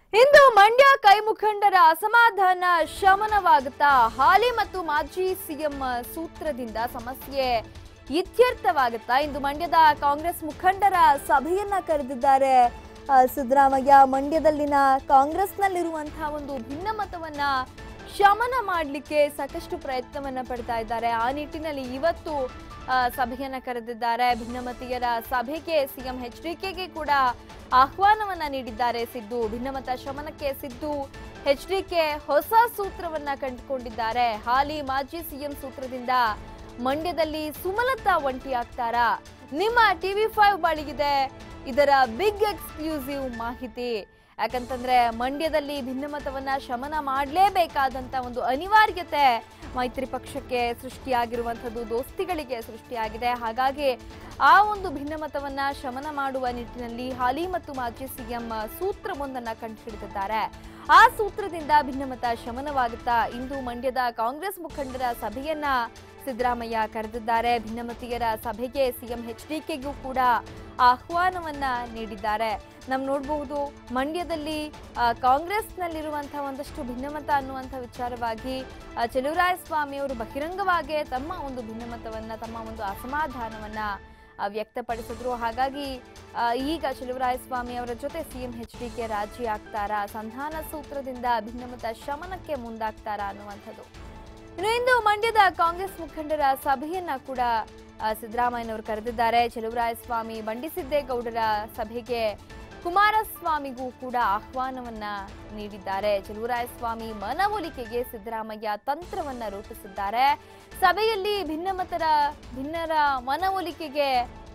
ಇಂದು ಮಂಡ್ಯ ಕೈ ಮುಖಂಡರ ಅಸಮಾಧಾನ ಶಮನವಾಗುತ್ತಾ ಹಾಲಿ ಮತ್ತು ಮಾಜಿ ಸಿಎಂ ಸೂತ್ರದಿಂದ ಸಮಸ್ಯೆ ಇತ್ಯರ್ಥವಾಗುತ್ತಾ ಇಂದು ಮಂಡ್ಯದ ಕಾಂಗ್ರೆಸ್ ಮುಖಂಡರ ಸಭೆಯನ್ನ ಕರೆದಿದ್ದಾರೆ ಆ, ಸಿದ್ದರಾಮಯ್ಯ ಮಂಡ್ಯದಲ್ಲಿನ ಕಾಂಗ್ರೆಸ್ನಲ್ಲಿರುವಂತಹ ಒಂದು ಭಿನ್ನಮತವನ್ನ ಶಮನ ಮಾಡಲಿಕ್ಕೆ ಸಾಕಷ್ಟು ಪ್ರಯತ್ನವನ್ನ ಪಡ್ತಾ ಇದ್ದಾರೆ ಆ ನಿಟ್ಟಿನಲ್ಲಿ ಇವತ್ತು ಆ, ಸಭೆಯನ್ನ ಕರೆದಿದ್ದಾರೆ ಭಿನ್ನಮತೀಯರ ಸಭೆಗೆ ಸಿಎಂ ಎಚ್ ಡಿಕೆಗೆ ಕೂಡ ಆಹ್ವಾನವನ್ನ ನೀಡಿದ್ದಾರೆ ಸಿದ್ದು ಭಿನ್ನಮತ ಶಮನಕ್ಕೆ ಸಿದ್ದು ಎಚ್ ಡಿಕೆ ಹೊಸ ಸೂತ್ರವನ್ನ ಕಂಡುಕೊಂಡಿದ್ದಾರೆ ಹಾಲಿ ಮಾಜಿ ಸಿಎಂ ಸೂತ್ರದಿಂದ ಮಂಡ್ಯದಲ್ಲಿ ಸುಮಲತಾ ಒಂಟಿ ಆಗ್ತಾರಾ ನಿಮ್ಮ ಟಿವಿ ಫೈವ್ ಬಳಿಗಿದೆ ಇದರ ಬಿಗ್ ಎಕ್ಸ್ಕ್ಲೂಸಿವ್ ಮಾಹಿತಿ ಯಾಕಂತಂದ್ರೆ ಮಂಡ್ಯದಲ್ಲಿ ಭಿನ್ನಮತವನ್ನ ಶಮನ ಮಾಡಲೇಬೇಕಾದಂತ ಒಂದು ಅನಿವಾರ್ಯತೆ ಮೈತ್ರಿ ಪಕ್ಷಕ್ಕೆ ಸೃಷ್ಟಿಯಾಗಿರುವಂಥದ್ದು ದೋಸ್ತಿಗಳಿಗೆ ಸೃಷ್ಟಿಯಾಗಿದೆ ಹಾಗಾಗಿ ಆ ಒಂದು ಭಿನ್ನಮತವನ್ನ ಶಮನ ಮಾಡುವ ನಿಟ್ಟಿನಲ್ಲಿ ಹಾಲಿ ಮತ್ತು ಮಾಜಿ ಸಿಎಂ ಸೂತ್ರವೊಂದನ್ನ ಕಂಡುಹಿಡಿದಿದ್ದಾರೆ ಆ ಸೂತ್ರದಿಂದ ಭಿನ್ನಮತ ಶಮನವಾಗುತ್ತಾ ಇಂದು ಮಂಡ್ಯದ ಕಾಂಗ್ರೆಸ್ ಮುಖಂಡರ ಸಭೆಯನ್ನ ಸಿದ್ದರಾಮಯ್ಯ ಕರೆದಿದ್ದಾರೆ ಭಿನ್ನಮತೀಯರ ಸಭೆಗೆ ಸಿಎಂ ಎಚ್ ಡಿಕೆಗೂ ಕೂಡ ಆಹ್ವಾನವನ್ನ ನೀಡಿದ್ದಾರೆ ನಾವು ನೋಡಬಹುದು ಮಂಡ್ಯದಲ್ಲಿ ಆ, ಕಾಂಗ್ರೆಸ್ನಲ್ಲಿರುವಂತಹ ಒಂದಷ್ಟು ಭಿನ್ನಮತ ಅನ್ನುವಂಥ ವಿಚಾರವಾಗಿ ಆ, ಸ್ವಾಮಿ ಅವರು ಬಹಿರಂಗವಾಗಿ ತಮ್ಮ ಒಂದು ಭಿನ್ನಮತವನ್ನ ತಮ್ಮ ಒಂದು ಅಸಮಾಧಾನವನ್ನ ಆ, ವ್ಯಕ್ತಪಡಿಸಿದ್ರು ಹಾಗಾಗಿ ಆ, ಈಗ ಸ್ವಾಮಿ ಅವರ ಜೊತೆ ಸಿಎಂ ಎಚ್ ಡಿ ಕೆ ರಾಜಿ ಆಗ್ತಾರಾ ಸಂಧಾನ ಸೂತ್ರದಿಂದ ಭಿನ್ನಮತ ಶಮನಕ್ಕೆ ಮುಂದಾಗ್ತಾರಾ ಅನ್ನುವಂಥದ್ದು ಇನ್ನು ಇಂದು ಮಂಡ್ಯದ ಕಾಂಗ್ರೆಸ್ ಮುಖಂಡರ ಸಭೆಯನ್ನ ಕೂಡ ಆ, ಸಿದ್ದರಾಮಯ್ಯನವರು ಕರೆದಿದ್ದಾರೆ ಸ್ವಾಮಿ ಬಂಡಿಸಿದ್ದೇಗೌಡರ ಸಭೆಗೆ ಕುಮಾರಸ್ವಾಮಿಗೂ ಕೂಡ ಆಹ್ವಾನವನ್ನ ನೀಡಿದ್ದಾರೆ ಸ್ವಾಮಿ ಮನವೊಲಿಕೆಗೆ ಸಿದ್ದರಾಮಯ್ಯ ತಂತ್ರವನ್ನ ರೂಪಿಸಿದ್ದಾರೆ ಸಭೆಯಲ್ಲಿ ಭಿನ್ನಮತರ ಭಿನ್ನರ ಮನವೊಲಿಕೆಗೆ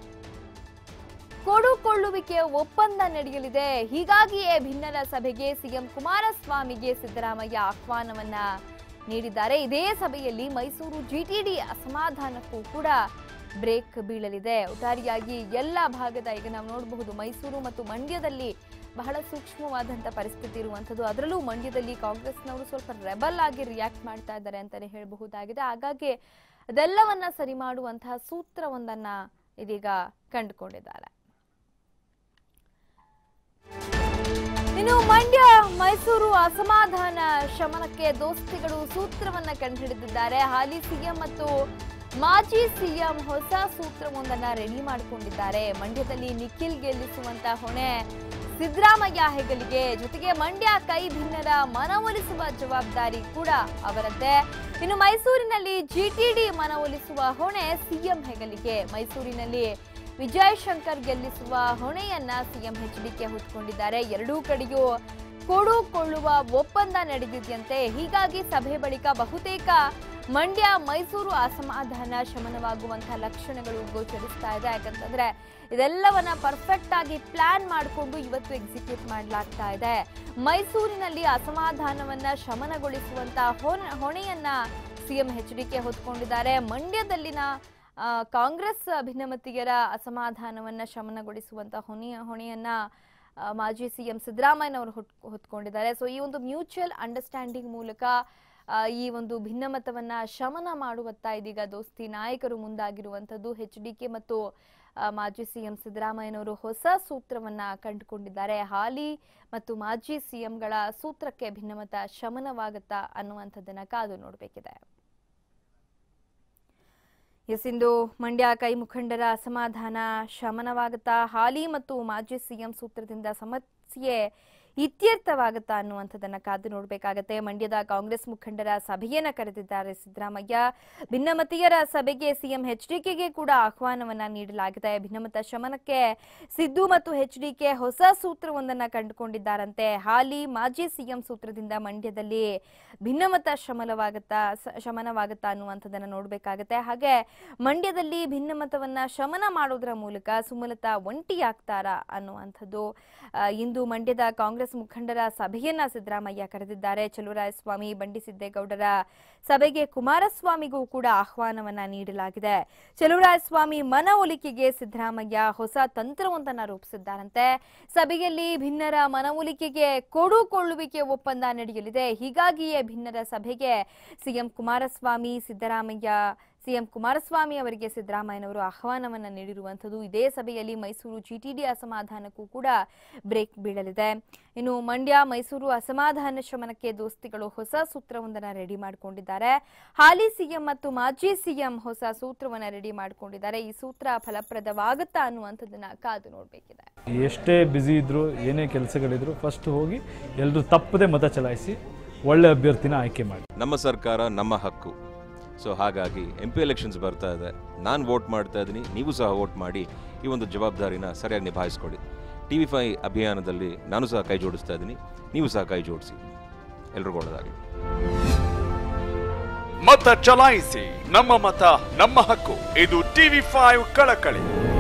ಕೊಡುಕೊಳ್ಳುವಿಕೆ ಒಪ್ಪಂದ ನಡೆಯಲಿದೆ ಹೀಗಾಗಿಯೇ ಭಿನ್ನರ ಸಭೆಗೆ ಸಿಎಂ ಕುಮಾರಸ್ವಾಮಿಗೆ ಸಿದ್ದರಾಮಯ್ಯ ಆಹ್ವಾನವನ್ನ ನೀಡಿದ್ದಾರೆ ಇದೇ ಸಭೆಯಲ್ಲಿ ಮೈಸೂರು ಜಿಟಿಡಿ ಅಸಮಾಧಾನಕ್ಕೂ ಕೂಡ ಬ್ರೇಕ್ ಬೀಳಲಿದೆ ಒಟ್ಟಾರೆಯಾಗಿ ಎಲ್ಲ ಭಾಗದ ಈಗ ನಾವು ನೋಡಬಹುದು ಮೈಸೂರು ಮತ್ತು ಮಂಡ್ಯದಲ್ಲಿ ಬಹಳ ಸೂಕ್ಷ್ಮವಾದಂಥ ಪರಿಸ್ಥಿತಿ ಇರುವಂಥದ್ದು ಅದರಲ್ಲೂ ಮಂಡ್ಯದಲ್ಲಿ ಕಾಂಗ್ರೆಸ್ನವರು ಸ್ವಲ್ಪ ರೆಬಲ್ ಆಗಿ ರಿಯಾಕ್ಟ್ ಮಾಡ್ತಾ ಇದ್ದಾರೆ ಅಂತಾನೆ ಹೇಳಬಹುದಾಗಿದೆ ಹಾಗಾಗಿ ಅದೆಲ್ಲವನ್ನ ಸರಿ ಮಾಡುವಂತಹ ಸೂತ್ರವೊಂದನ್ನ ಇದೀಗ ಕಂಡುಕೊಂಡಿದ್ದಾರೆ ಇನ್ನು ಮಂಡ್ಯ ಮೈಸೂರು ಅಸಮಾಧಾನ ಶಮನಕ್ಕೆ ದೋಸ್ತಿಗಳು ಸೂತ್ರವನ್ನ ಕಂಡುಹಿಡಿದಿದ್ದಾರೆ ಹಾಲಿ ಸಿಎಂ ಮತ್ತು ಮಾಜಿ ಸಿಎಂ ಹೊಸ ಸೂತ್ರವೊಂದನ್ನ ರೆಡಿ ಮಾಡಿಕೊಂಡಿದ್ದಾರೆ ಮಂಡ್ಯದಲ್ಲಿ ನಿಖಿಲ್ ಗೆಲ್ಲಿಸುವಂತ ಹೊಣೆ ಸಿದ್ದರಾಮಯ್ಯ ಹೆಗಲಿಗೆ ಜೊತೆಗೆ ಮಂಡ್ಯ ಕೈ ಭಿನ್ನರ ಮನವೊಲಿಸುವ ಜವಾಬ್ದಾರಿ ಕೂಡ ಅವರದ್ದೇ ಇನ್ನು ಮೈಸೂರಿನಲ್ಲಿ ಜಿಟಿಡಿ ಮನವೊಲಿಸುವ ಹೊಣೆ ಸಿಎಂ ಹೆಗಲಿಗೆ ಮೈಸೂರಿನಲ್ಲಿ ವಿಜಯ್ ಶಂಕರ್ ಗೆಲ್ಲಿಸುವ ಹೊಣೆಯನ್ನ ಸಿಎಂ ಎಚ್ಡಿಕೆ ಹೊತ್ಕೊಂಡಿದ್ದಾರೆ ಎರಡೂ ಕಡೆಯೂ ಕೊಡುಕೊಳ್ಳುವ ಒಪ್ಪಂದ ನಡೆದಿದೆಯಂತೆ ಹೀಗಾಗಿ ಸಭೆ ಬಳಿಕ ಬಹುತೇಕ ಮಂಡ್ಯ ಮೈಸೂರು ಅಸಮಾಧಾನ ಶಮನವಾಗುವಂತಹ ಲಕ್ಷಣಗಳು ಗೋಚರಿಸ್ತಾ ಇದೆ ಯಾಕಂತಂದ್ರೆ ಇದೆಲ್ಲವನ್ನ ಪರ್ಫೆಕ್ಟ್ ಆಗಿ ಪ್ಲಾನ್ ಮಾಡಿಕೊಂಡು ಇವತ್ತು ಎಕ್ಸಿಕ್ಯೂಟ್ ಮಾಡಲಾಗ್ತಾ ಇದೆ ಮೈಸೂರಿನಲ್ಲಿ ಅಸಮಾಧಾನವನ್ನ ಶಮನಗೊಳಿಸುವಂತಹ ಹೊಣೆ- ಹೊಣೆಯನ್ನ ಸಿಎಂ ಎಚ್ ಡಿ ಕೆ ಹೊತ್ಕೊಂಡಿದ್ದಾರೆ ಮಂಡ್ಯದಲ್ಲಿನ ಆ, ಕಾಂಗ್ರೆಸ್ ಭಿನ್ನಮತಿಗರ ಅಸಮಾಧಾನವನ್ನ ಶಮನಗೊಳಿಸುವಂತ ಹೊಣೆಯ ಹೊಣೆಯನ್ನ ಆ, ಮಾಜಿ ಸಿಎಂ ಸಿದ್ದರಾಮಯ್ಯನವರು ಹೊತ್ ಹೊತ್ಕೊಂಡಿದ್ದಾರೆ ಸೊ ಈ ಒಂದು ಮ್ಯೂಚುವಲ್ ಅಂಡರ್ಸ್ಟ್ಯಾಂಡಿಂಗ್ ಮೂಲಕ ಆ, ಈ ಒಂದು ಭಿನ್ನಮತವನ್ನ ಶಮನ ಮಾಡುವತ್ತ ಇದೀಗ ದೋಸ್ತಿ ನಾಯಕರು ಮುಂದಾಗಿರುವಂತದ್ದು ಎಚ್ ಡಿ ಕೆ ಮತ್ತು ಆ, ಮಾಜಿ ಸಿಎಂ ಸಿದ್ದರಾಮಯ್ಯನವರು ಹೊಸ ಸೂತ್ರವನ್ನ ಕಂಡುಕೊಂಡಿದ್ದಾರೆ ಹಾಲಿ ಮತ್ತು ಮಾಜಿ ಸಿಎಂಗಳ ಸೂತ್ರಕ್ಕೆ ಭಿನ್ನಮತ ಶಮನವಾಗುತ್ತಾ ಅನ್ನುವಂಥದ್ದನ್ನ ಕಾದು ನೋಡಬೇಕಿದೆ ಎಸ್ ಇಂದು ಮಂಡ್ಯ ಕೈ ಮುಖಂಡರ ಅಸಮಾಧಾನ ಶಮನವಾಗುತ್ತಾ ಹಾಲಿ ಮತ್ತು ಮಾಜಿ ಸಿಎಂ ಸೂತ್ರದಿಂದ ಸಮಸ್ಯೆ ಇತ್ಯರ್ಥವಾಗುತ್ತಾ ಅನ್ನುವಂಥದ್ದನ್ನ ಕಾದು ನೋಡಬೇಕಾಗತ್ತೆ ಮಂಡ್ಯದ ಕಾಂಗ್ರೆಸ್ ಮುಖಂಡರ ಸಭೆಯನ್ನ ಕರೆದಿದ್ದಾರೆ ಸಿದ್ದರಾಮಯ್ಯ ಭಿನ್ನಮತೀಯರ ಸಭೆಗೆ ಸಿಎಂ ಎಚ್ಡಿಕೆಗೆ ಕೂಡ ಆಹ್ವಾನವನ್ನ ನೀಡಲಾಗಿದೆ ಭಿನ್ನಮತ ಶಮನಕ್ಕೆ ಸಿದ್ದು ಮತ್ತು ಎಚ್ಡಿಕೆ ಹೊಸ ಸೂತ್ರವೊಂದನ್ನ ಕಂಡುಕೊಂಡಿದ್ದಾರಂತೆ ಹಾಲಿ ಮಾಜಿ ಸಿಎಂ ಸೂತ್ರದಿಂದ ಮಂಡ್ಯದಲ್ಲಿ ಭಿನ್ನಮತ ಶಮನವಾಗುತ್ತಾ ಸ- ಶಮನವಾಗುತ್ತಾ ಅನ್ನುವಂಥದ್ದನ್ನ ನೋಡಬೇಕಾಗತ್ತೆ ಹಾಗೆ ಮಂಡ್ಯದಲ್ಲಿ ಭಿನ್ನಮತವನ್ನ ಶಮನ ಮಾಡೋದ್ರ ಮೂಲಕ ಸುಮಲತಾ ಒಂಟಿಯಾಗ್ತಾರಾ ಅನ್ನುವಂಥದ್ದು ಆ, ಇಂದು ಮಂಡ್ಯದ ಕಾಂಗ್ರೆಸ್ ಮುಖಂಡರ ಸಭೆಯನ್ನ ಸಿದ್ದರಾಮಯ್ಯ ಕರೆದಿದ್ದಾರೆ ಸ್ವಾಮಿ ಬಂಡಿಸಿದ್ದೇಗೌಡರ ಸಭೆಗೆ ಕುಮಾರಸ್ವಾಮಿಗೂ ಕೂಡ ಆಹ್ವಾನವನ್ನ ನೀಡಲಾಗಿದೆ ಸ್ವಾಮಿ ಮನವೊಲಿಕೆಗೆ ಸಿದ್ದರಾಮಯ್ಯ ಹೊಸ ತಂತ್ರವೊಂದನ್ನ ರೂಪಿಸಿದ್ದಾರಂತೆ ಸಭೆಯಲ್ಲಿ ಭಿನ್ನರ ಮನವೊಲಿಕೆಗೆ ಕೊಡುಕೊಳ್ಳುವಿಕೆ ಒಪ್ಪಂದ ನಡೆಯಲಿದೆ ಹೀಗಾಗಿಯೇ ಭಿನ್ನರ ಸಭೆಗೆ ಸಿಎಂ ಕುಮಾರಸ್ವಾಮಿ ಸಿದ್ದರಾಮಯ್ಯ ಸಿಎಂ ಕುಮಾರಸ್ವಾಮಿ ಅವರಿಗೆ ಸಿದ್ದರಾಮಯ್ಯನವರು ಆಹ್ವಾನವನ್ನ ನೀಡಿರುವಂಥದ್ದು ಇದೇ ಸಭೆಯಲ್ಲಿ ಮೈಸೂರು ಜಿಟಿಡಿ ಅಸಮಾಧಾನಕ್ಕೂ ಕೂಡ ಬ್ರೇಕ್ ಬೀಳಲಿದೆ ಇನ್ನು ಮಂಡ್ಯ ಮೈಸೂರು ಅಸಮಾಧಾನ ಶಮನಕ್ಕೆ ದೋಸ್ತಿಗಳು ಹೊಸ ಸೂತ್ರವೊಂದನ್ನ ರೆಡಿ ಮಾಡಿಕೊಂಡಿದ್ದಾರೆ ಹಾಲಿ ಸಿಎಂ ಮತ್ತು ಮಾಜಿ ಸಿಎಂ ಹೊಸ ಸೂತ್ರವನ್ನ ರೆಡಿ ಮಾಡಿಕೊಂಡಿದ್ದಾರೆ ಈ ಸೂತ್ರ ಫಲಪ್ರದವಾಗುತ್ತಾ ಅನ್ನುವಂಥದ್ದನ್ನ ಕಾದು ನೋಡಬೇಕಿದೆ ಎಷ್ಟೇ ಬ್ಯುಸಿ ಇದ್ದರೂ ಏನೇ ಕೆಲಸಗಳಿದ್ರು ಫಸ್ಟ್ ಹೋಗಿ ಎಲ್ಲರೂ ತಪ್ಪದೆ ಮತ ಚಲಾಯಿಸಿ ಒಳ್ಳೆ ಅಭ್ಯರ್ಥಿನ ಆಯ್ಕೆ ಮಾಡಿ ನಮ್ಮ ಸರ್ಕಾರ ನಮ್ಮ ಹಕ್ಕು ಸೊ ಹಾಗಾಗಿ ಎಂ ಪಿ ಎಲೆಕ್ಷನ್ಸ್ ಬರ್ತಾ ಇದೆ ನಾನು ವೋಟ್ ಮಾಡ್ತಾ ಇದ್ದೀನಿ ನೀವು ಸಹ ವೋಟ್ ಮಾಡಿ ಈ ಒಂದು ಜವಾಬ್ದಾರಿನ ಸರಿಯಾಗಿ ನಿಭಾಯಿಸ್ಕೊಳ್ಳಿ ಟಿ ವಿ ಫೈ ಅಭಿಯಾನದಲ್ಲಿ ನಾನು ಸಹ ಕೈ ಜೋಡಿಸ್ತಾ ಇದ್ದೀನಿ ನೀವು ಸಹ ಕೈ ಜೋಡಿಸಿ ಎಲ್ರಿಗೂ ಒಳ್ಳೆಯದಾಗಲಿ ಮತ ಚಲಾಯಿಸಿ ನಮ್ಮ ಮತ ನಮ್ಮ ಹಕ್ಕು ಇದು ಟಿವಿ ಫೈವ್ ಕಳಕಳಿ